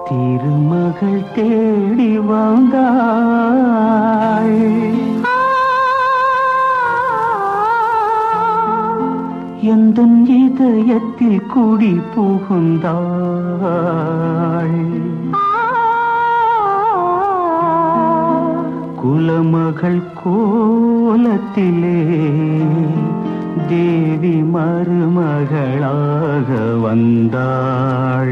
திருமகள் தேடி வந்தாள் எந்த இதயத்தில் குடி புகுந்தாள் குலமகள் கோலத்திலே தேவி மருமகளாக வந்தாள்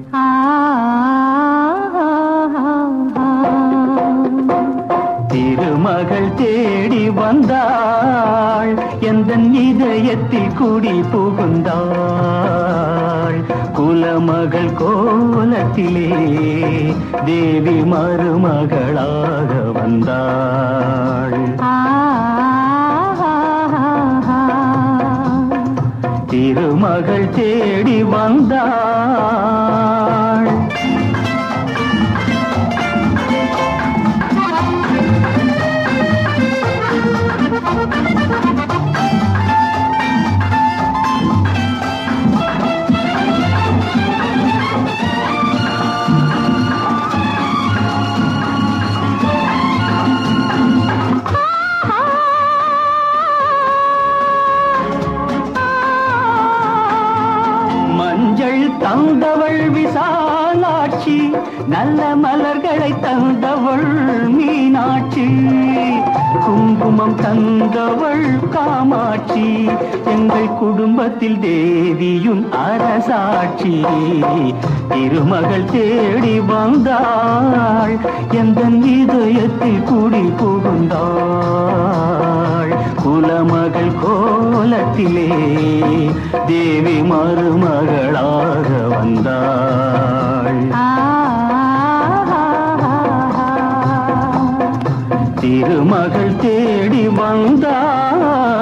திருமகள் தேடி வந்தாள் எந்த இதயத்தில் குடி புகுந்தாள் குலமகள் கோலத்திலே தேவி மருமகளாக வந்தாள் திருமகள் தேடி வந்தாள் மஞ்சள் தந்தவள் விசாலாட்சி நல்ல மலர்களை தந்தவள் மீனாட்சி குங்குமம் தந்தவள் காமாட்சி எங்கள் குடும்பத்தில் தேவியும் அரசாட்சி திருமகள் தேடி வந்தாள் எந்த இதயத்தில் குடி புகுந்தாள் குலமகள் கோலத்திலே தேவி மருமகளாக வந்தாள் திருமகள் தேடி வந்தாள்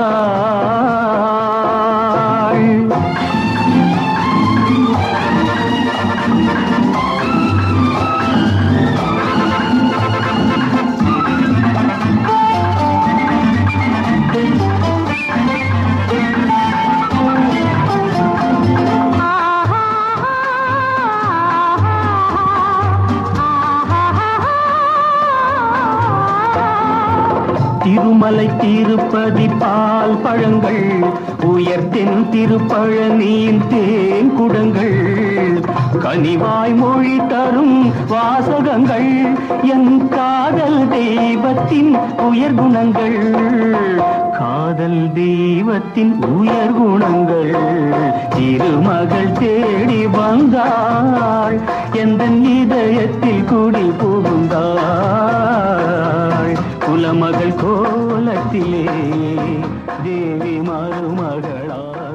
திருமலை திருப்பதி பால் பழங்கள் உயர்த்தென் திருப்பழனியின் தேன் குடங்கள் கனிவாய் மொழி தரும் வாசகங்கள் என் காதல் தெய்வத்தின் உயர் குணங்கள் காதல் தெய்வத்தின் உயர் குணங்கள் திருமகள் தேடி வந்தாள் எந்த இதயத்தில் குடி புகுந்தாள் குலமகள் கோலத்திலே தேவி மருமகளா